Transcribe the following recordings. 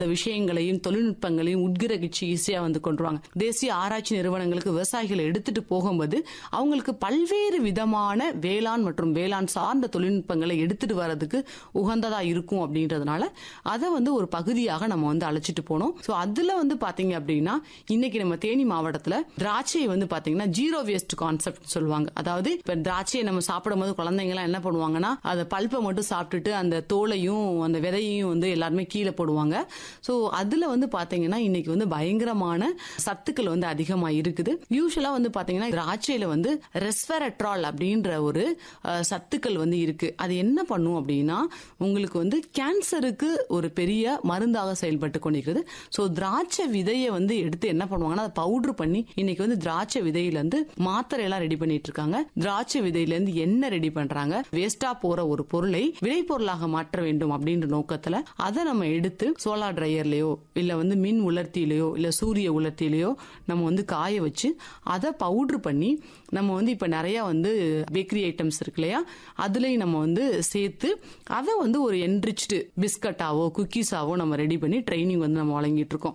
விஷயங்களையும் தொழில்நுட்பங்களையும் உட்கிரகிச்சு ஈஸியா வந்து கொண்டுருவாங்க தேசிய ஆராய்ச்சி நிறுவனங்களுக்கு விவசாயிகளை எடுத்துட்டு போகும்போது அவங்களுக்கு பல்வேறு விதமான வேளாண் மற்றும் வேளாண் சார்ந்த தொழில்நுட்பங்களை எடுத்துட்டு வர்றதுக்கு உகந்ததா இருக்கும் அப்படின்றதுனால அதை வந்து ஒரு பகுதியாக நம்ம வந்து அழைச்சிட்டு போனோம் ஸோ அதுல வந்து பாத்தீங்க அப்படின்னா இன்னைக்கு நம்ம தேனி மாவட்டத்துல திராட்சையை வந்து பாத்தீங்கன்னா ஜீரோ வேஸ்ட் கான்செப்ட் சொல்லுவாங்க அதாவது இப்ப திராட்சையை நம்ம சாப்பிடும் போது குழந்தைங்க எல்லாம் என்ன பண்ணுவாங்கன்னா அதை பல்ப்பை மட்டும் சாப்பிட்டுட்டு அந்த தோலையும் அந்த விதையையும் வந்து எல்லாருமே கீழே போடுவாங்க ஸோ அதுல வந்து பாத்தீங்கன்னா இன்னைக்கு வந்து பயங்கரமான சத்துக்கள் வந்து அதிகமா இருக்குது யூஸ்வலா வந்து பாத்தீங்கன்னா திராட்சையில வந்து ரெஸ்வெரட்ரால் அப்படின்ற ஒரு அஹ், சத்துக்கள் வந்து இருக்கு அது என்ன பண்ணும் அப்படின்னா உங்களுக்கு வந்து கேன்சருக்கு ஒரு பெரிய மருந்தாக செயல்பட்டு கொண்டிருக்கிறது ஸோ திராட்சை விதையை வந்து எடுத்து என்ன பண்ணுவாங்கன்னா அதை பவுடர் பண்ணி இன்னைக்கு வந்து திராட்சை விதையில இருந்து மாத்திரை எல்லாம் ரெடி பண்ணிட்டு இருக்காங்க திராட்சை விதையில இருந்து எண்ணெய் ரெடி பண்றாங்க வேஸ்டா போற ஒரு பொருளை விளைபொருளாக மாற்ற வேண்டும் அப்படின்ற நோக்கத்துல அதை நம்ம எடுத்து சோலார் ட்ரையர்லயோ இல்ல வந்து மின் உலர்த்தியிலையோ இல்ல சூரிய உலர்த்தியிலையோ நம்ம வந்து காய வச்சு அதை பவுடர் பண்ணி நம்ம வந்து இப்ப நிறைய வந்து பேக்கரி ஐட்டம்ஸ் இருக்கு இல்லையா அதுலயும் நம்ம வந்து சேர்த்து அதை வந்து ஒரு என்ரிச்டு பிஸ்கட்டாவோ குக்கீஸாவோ நம்ம ரெடி பண்ணி ட்ரைனிங் வந்து நம்ம வழங்கிட்டு இருக்கோம்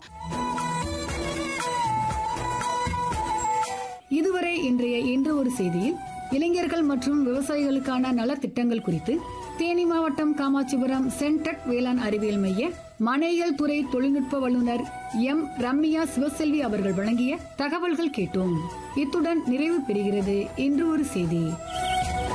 இதுவரை இன்றைய இன்று ஒரு செய்தியில் இளைஞர்கள் மற்றும் விவசாயிகளுக்கான நலத்திட்டங்கள் குறித்து தேனி மாவட்டம் காமாட்சிபுரம் சென்டட் வேளாண் அறிவியல் மைய மனையியல் துறை தொழில்நுட்ப வல்லுநர் எம் ரம்யா சிவசெல்வி அவர்கள் வழங்கிய தகவல்கள் கேட்டோம் இத்துடன் நிறைவு பெறுகிறது இன்று ஒரு செய்தி